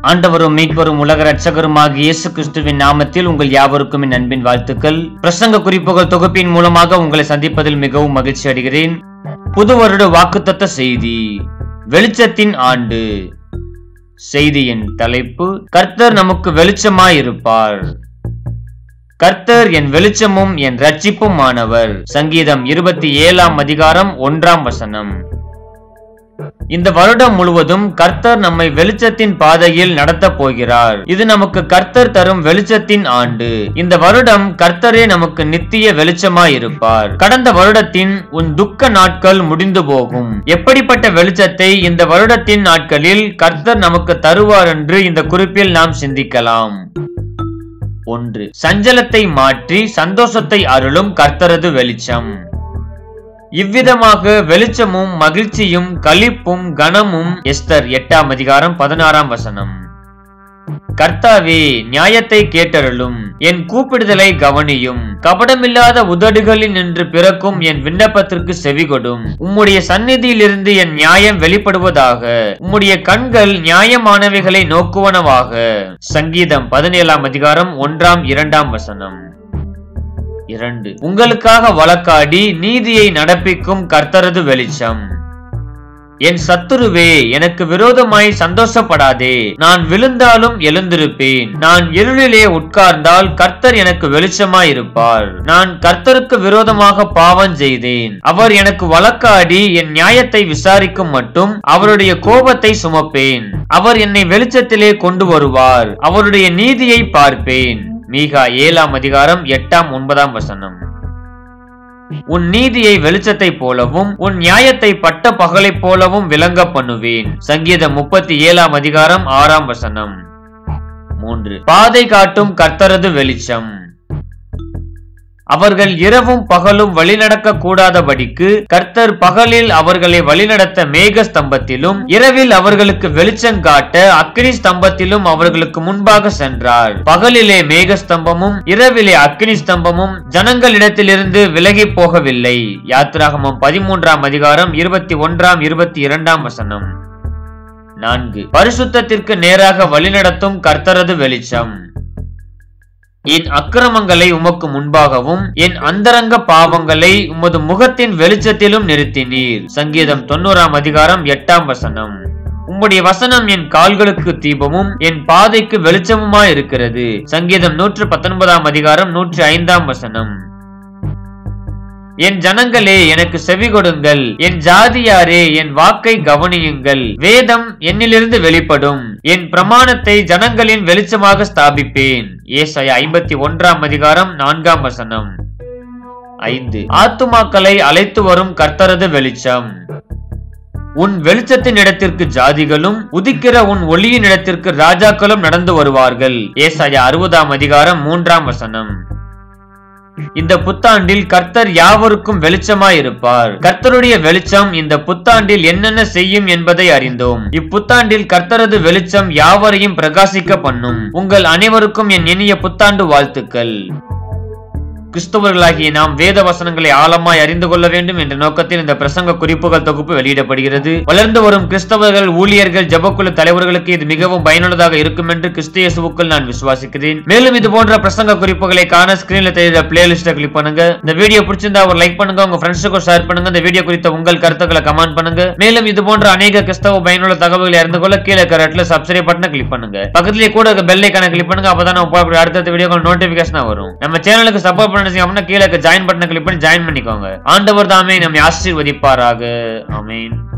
ஆண்டவரும் மீட்பரும் உலக ரட்சகருமாக இயேசு கிறிஸ்துவின் நாமத்தில் உங்கள் யாவருக்கும் என் அன்பின் வாழ்த்துக்கள் பிரசங்க குறிப்புகள் தொகுப்பின் மூலமாக உங்களை சந்திப்பதில் மிகவும் மகிழ்ச்சி அடைகிறேன் புது வருட வாக்குத்தத்த செய்தி வெளிச்சத்தின் ஆண்டு செய்தியின் தலைப்பு கர்த்தர் நமக்கு வெளிச்சமாயிருப்பார் கர்த்தர் என் வெளிச்சமும் என் ரட்சிப்பும் ஆனவர் சங்கீதம் இருபத்தி ஏழாம் அதிகாரம் ஒன்றாம் வசனம் இந்த வருடம் முழுவதும் கர்த்தர் நம்மை வெளிச்சத்தின் பாதையில் நடத்தப் போகிறார் இது நமக்கு கர்த்தர் தரும் வெளிச்சத்தின் ஆண்டு இந்த வருடம் கர்த்தரே நமக்கு நித்திய வெளிச்சமாயிருப்பார் கடந்த வருடத்தின் உன் துக்க நாட்கள் முடிந்து போகும் எப்படிப்பட்ட வெளிச்சத்தை இந்த வருடத்தின் நாட்களில் கர்த்தர் நமக்கு தருவார் என்று இந்த குறிப்பில் நாம் சிந்திக்கலாம் ஒன்று சஞ்சலத்தை மாற்றி சந்தோஷத்தை அருளும் கர்த்தரது வெளிச்சம் இவ்விதமாக வெளிச்சமும் மகிழ்ச்சியும் களிப்பும் கனமும் எஸ்தர் எட்டாம் அதிகாரம் பதினாறாம் வசனம் கர்த்தாவே நியாயத்தை கேட்டருளும் என் கூப்பிடுதலை கவனியும் கபடமில்லாத உதடுகளில் நின்று பிறக்கும் என் விண்ணப்பத்திற்கு செவிகொடும் உம்முடைய சந்நிதியிலிருந்து என் நியாயம் வெளிப்படுவதாக உம்முடைய கண்கள் நியாயமானவைகளை நோக்குவனவாக சங்கீதம் பதினேழாம் அதிகாரம் ஒன்றாம் இரண்டாம் வசனம் இரண்டு உங்களுக்காக வழக்காடி நீதியை நடப்பிக்கும் கர்த்தரது வெளிச்சம் என் சத்துருவே எனக்கு விரோதமாய் சந்தோஷப்படாதே நான் விழுந்தாலும் எழுந்திருப்பேன் நான் இருளிலே உட்கார்ந்தால் கர்த்தர் எனக்கு வெளிச்சமாயிருப்பார் நான் கர்த்தருக்கு விரோதமாக பாவம் செய்தேன் அவர் எனக்கு வழக்காடி என் நியாயத்தை விசாரிக்கும் மட்டும் அவருடைய கோபத்தை சுமப்பேன் அவர் என்னை வெளிச்சத்திலே கொண்டு வருவார் அவருடைய நீதியை பார்ப்பேன் மீகா ஏழாம் அதிகாரம் எட்டாம் ஒன்பதாம் வசனம் உன் நீதியை வெளிச்சத்தை போலவும் உன் நியாயத்தை பட்ட பகலைப் போலவும் விளங்க பண்ணுவேன் சங்கீதம் முப்பத்தி ஏழாம் அதிகாரம் ஆறாம் வசனம் மூன்று பாதை காட்டும் கர்த்தரது வெளிச்சம் அவர்கள் இரவும் பகலும் வழிநடக்க கூடாதபடிக்கு கர்த்தர் பகலில் அவர்களை வழிநடத்த மேக ஸ்தம்பத்திலும் இரவில் அவர்களுக்கு வெளிச்சம் காட்ட அக்னி ஸ்தம்பத்திலும் அவர்களுக்கு முன்பாக சென்றார் பகலிலே மேக ஸ்தம்பமும் இரவிலே அக்னி ஸ்தம்பமும் ஜனங்களிடத்திலிருந்து விலகி போகவில்லை யாத்ராகமம் பதிமூன்றாம் அதிகாரம் இருபத்தி ஒன்றாம் இருபத்தி இரண்டாம் வசனம் நான்கு பரிசுத்தத்திற்கு நேராக வழிநடத்தும் கர்த்தரது வெளிச்சம் என் அக்கிரமங்களை உமக்கு முன்பாகவும் என் அந்தரங்க பாவங்களை உமது முகத்தின் வெளிச்சத்திலும் நிறுத்தினீர் சங்கீதம் தொண்ணூறாம் அதிகாரம் எட்டாம் வசனம் உம்முடைய வசனம் என் கால்களுக்கு தீபமும் என் பாதைக்கு வெளிச்சமுமாய் இருக்கிறது சங்கீதம் நூற்று பத்தொன்பதாம் அதிகாரம் நூற்றி ஐந்தாம் வசனம் என் ஜனங்களே எனக்கு செவி கொடுங்கள் என் ஜாதியாரே என் வாக்கை கவனியுங்கள் வேதம் என்னிலிருந்து வெளிப்படும் என் பிரமாணத்தை ஜனங்களின் வெளிச்சமாக ஸ்தாபிப்பேன் ஏசாய ஐம்பத்தி ஒன்றாம் அதிகாரம் நான்காம் வசனம் ஐந்து ஆத்துமாக்களை அழைத்து வரும் கர்த்தரது வெளிச்சம் உன் வெளிச்சத்தின் இடத்திற்கு ஜாதிகளும் உதிக்கிற உன் ஒளியின் இடத்திற்கு ராஜாக்களும் நடந்து வருவார்கள் ஏசாய அறுபதாம் அதிகாரம் மூன்றாம் வசனம் இந்த புத்தாண்டில் கர்த்தர் யாவருக்கும் வெளிச்சமாயிருப்பார் கர்த்தருடைய வெளிச்சம் இந்த புத்தாண்டில் என்னென்ன செய்யும் என்பதை அறிந்தோம் இப்புத்தாண்டில் கர்த்தரது வெளிச்சம் யாவரையும் பிரகாசிக்க பண்ணும் உங்கள் அனைவருக்கும் என் இனிய புத்தாண்டு வாழ்த்துக்கள் கிறிஸ்தவர்களாகிய நாம் வேத வசனங்களை ஆழமாய் அறிந்து கொள்ள வேண்டும் என்ற நோக்கத்தில் இந்த பிரசங்க குறிப்புகள் தொகுப்பு வெளியிடப்படுகிறது வளர்ந்து வரும் கிறிஸ்தவர்கள் ஊழியர்கள் ஜபக்குழு தலைவர்களுக்கு இது மிகவும் பயனுள்ளதாக இருக்கும் என்று கிறிஸ்தியசுவுக்குள் நான் விசுவாசிக்கிறேன் மேலும் இது போன்ற பிரசங்க குறிப்புகளை காண ஸ்கிரீன்ல தெரியுற பிளேலிஸ்ட கிளிக் பண்ணுங்க இந்த வீடியோ பிடிச்சிருந்தா ஒரு லைக் பண்ணுங்க உங்க ஃப்ரெண்ட்ஸுக்கும் ஷேர் பண்ணுங்க இந்த வீடியோ குறித்த உங்கள் கருத்துக்களை கமெண்ட் பண்ணுங்க மேலும் இது போன்ற அநேக கிறிஸ்தவ பயனுள்ள தகவல்களை அறிந்து கொள்ள கீழே கரட்ல சப்ஸ்கிரைப் பட்டனை கிளிக் பண்ணுங்க பக்கத்திலேயே கூட பெல் ஐக்கான கிளிக் பண்ணுங்க அப்பதான் நம்ம போடக்கூடிய அடுத்த வீடியோ நோட்டிபிகேஷன் வரும் நம்ம சேனலுக்கு சப்போர்ட் பண்ண அப்படின்னா கீழே ஜாயின் பட்டனை கிளிக் பண்ணி ஜாயின் பண்ணிக்கோங்க ஆண்டவர் தாமே நம்மை ஆசீர்வதிப்பாராக ஆமென்